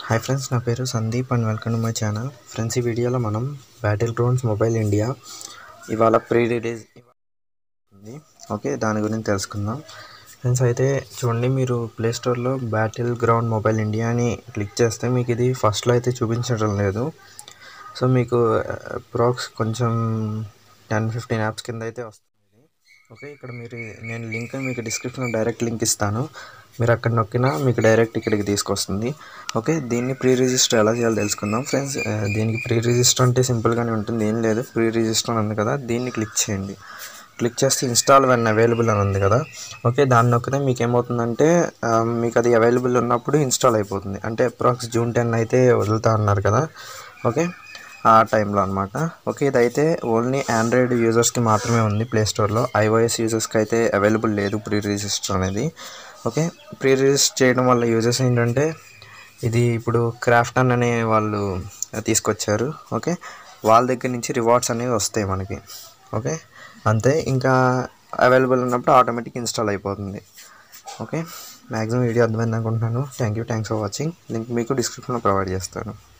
hi friends నా పేరు Sandeep and welcome to my channel friends ఈ వీడియోలో మనం బ్యాటిల్ గ్రౌండ్స్ మొబైల్ ఇండియా ఇవాళ ప్రీ రిలీజ్ ఉంది ఓకే దాని గురించి తెలుసుకుందాం ఫ్రెండ్స్ అయితే చూడండి మీరు ప్లే స్టోర్లో బ్యాటిల్ గ్రౌండ్ మొబైల్ ఇండియా అని క్లిక్ చేస్తే మీకు ఇది ఫస్ట్లో అయితే చూపించడం లేదు సో మీకు అప్రాక్స్ కొంచెం టెన్ ఫిఫ్టీన్ యాప్స్ కింద అయితే వస్తుంది ఓకే ఇక్కడ మీరు నేను లింక్ మీకు డిస్క్రిప్షన్లో డైరెక్ట్ లింక్ ఇస్తాను మీరు అక్కడ నొక్కినా మీకు డైరెక్ట్ ఇక్కడికి తీసుకొస్తుంది ఓకే దీన్ని ప్రీ రిజిస్టర్ ఎలా చేయాలో తెలుసుకుందాం ఫ్రెండ్స్ ఆ, దీనికి ప్రీ రిజిస్టర్ అంటే సింపుల్గానే ఉంటుంది ఏం లేదు ప్రీ రిజిస్టర్ అని ఉంది కదా దీన్ని క్లిక్ చేయండి క్లిక్ చేస్తే ఇన్స్టాల్ వెన్ అవైలబుల్ అని ఉంది కదా ఓకే దాన్ని నొక్కితే మీకు ఏమవుతుందంటే ఆ, మీకు అది అవైలబుల్ ఉన్నప్పుడు ఇన్స్టాల్ అయిపోతుంది అంటే అప్రాక్స్ జూన్ టెన్ అయితే వదులుతా అన్నారు కదా ఓకే ఆ టైంలో అనమాట ఓకే ఇదైతే ఓన్లీ ఆండ్రాయిడ్ యూజర్స్కి మాత్రమే ఉంది ప్లే స్టోర్లో ఐఓఎస్ యూజర్స్కి అయితే అవైలబుల్ లేదు ప్రీ రిజిస్టర్ అనేది ఓకే ప్రీ రిజిస్టర్ చేయడం వల్ల యూజర్స్ ఏంటంటే ఇది ఇప్పుడు క్రాఫ్టన్ అనే వాళ్ళు తీసుకొచ్చారు ఓకే వాళ్ళ దగ్గర నుంచి రివార్డ్స్ అనేవి వస్తాయి మనకి ఓకే అంతే ఇంకా అవైలబుల్ ఉన్నప్పుడు ఆటోమేటిక్ ఇన్స్టాల్ అయిపోతుంది ఓకే మ్యాక్సిమం వీడియో అర్థమైంది అనుకుంటున్నాను thank you thanks for watching link మీకు డిస్క్రిప్షన్లో ప్రొవైడ్ చేస్తాను